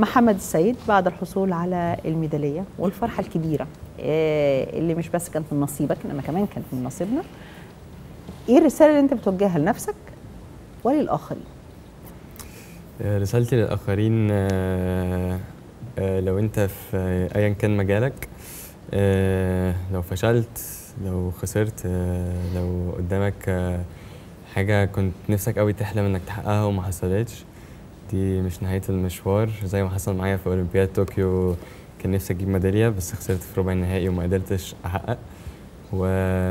محمد السيد بعد الحصول على الميداليه والفرحه الكبيره آه، اللي مش بس كانت من نصيبك انما كمان كانت من نصيبنا ايه الرساله اللي انت بتوجهها لنفسك وللاخرين آه، رسالتي للآخرين آه، آه، لو أنت في آه، أيا كان مجالك آه، لو فشلت لو خسرت آه، لو قدامك آه، حاجة كنت نفسك قوي تحلم إنك تحققها وما حصلتش دي مش نهاية المشوار زي ما حصل معايا في أولمبياد طوكيو كان نفسي أجيب ميدالية بس خسرت في ربع النهائي وما قدرتش أحقق و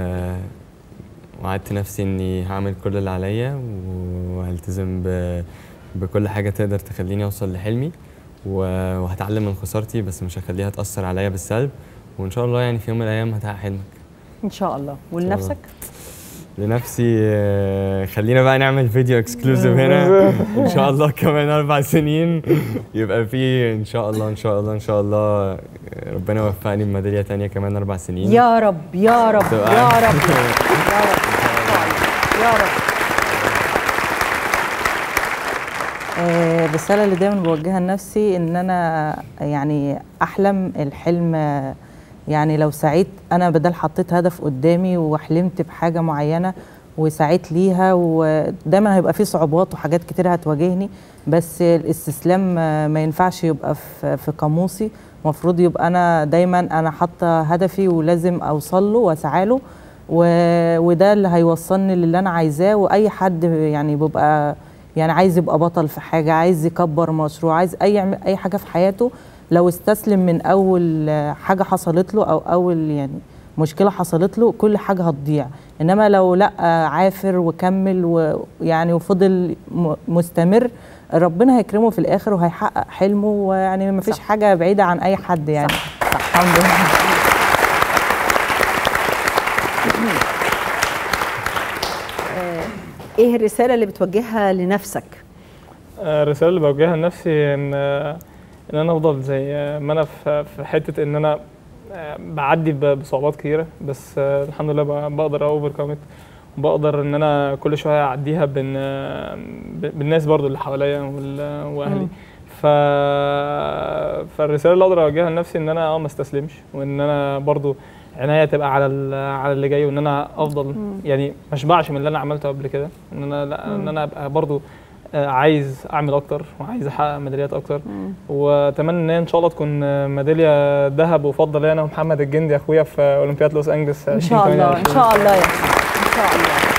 وعدت نفسي إني هعمل كل اللي عليا وهلتزم ب... بكل حاجة تقدر تخليني أوصل لحلمي و- وهتعلم من خسارتي بس مش هخليها تأثر عليا بالسلب وإن شاء الله يعني في يوم من الأيام هتحقق حلمك ان شاء الله ولنفسك لنفسي آه، خلينا بقى نعمل فيديو اكسكلوزيف هنا ان شاء الله كمان اربع سنين يبقى في ان شاء الله ان شاء الله ان شاء الله آه، ربنا يوفقني بميداليه تانية كمان اربع سنين يا رب يا رب تبقى- يا رب يا رب يا رب آه، الرسالة اللي دايما بوجهها لنفسي ان انا يعني احلم الحلم آه، يعني لو سعيت انا بدل حطيت هدف قدامي وحلمت بحاجة معينة وسعيت ليها ودايما هيبقى في صعوبات وحاجات كتير هتواجهني بس الاستسلام آه، ما ينفعش يبقى في في قاموسي المفروض يبقى انا دايما انا حاطه هدفي ولازم اوصل له واسعى له و- وده اللي هيوصلني للي انا عايزاه واي حد يعني بيبقى يعني عايز يبقى بطل في حاجه عايز يكبر مشروع عايز اي يعمل اي حاجه في حياته لو استسلم من اول آه، حاجه حصلت له او اول يعني مشكله حصلت له كل حاجه هتضيع انما لو لا آه، عافر وكمل ويعني وفضل م- مستمر ربنا هيكرمه في الاخر وهيحقق حلمه ويعني ما فيش صح. حاجه بعيده عن اي حد يعني صح، صح. الحمد لله ايه الرساله اللي بتوجهها لنفسك آه، الرسالة اللي بوجهها لنفسي إن آه، إن أنا أفضل زي آه، ما أنا في في حتة إن أنا آه، بعدي ب- بصعوبات كتيرة بس آه، الحمد لله ب- بقدر أوفركم وبقدر إن أنا كل شوية أعديها بين آه، ب- بالناس برضو اللي حواليا وال- وأهلي مم. ف... فالرسالة اللي أقدر أوجهها لنفسي إن أنا أه ما استسلمش وإن أنا برضو عناية تبقى على ال- على اللي جاي وإن أنا أفضل يعني ما أشبعش من اللي أنا عملته قبل كده إن أنا لا إن أنا أبقى برضو آه، عايز اعمل اكتر وعايز احقق ميداليات اكتر واتمنى ان هي ان شاء الله تكون آه، ميداليه ذهب وفضه لي انا ومحمد الجندي اخويا في اولمبياد لوس انجلس ان شاء الله ان 2028. شاء الله يا أخي. ان شاء الله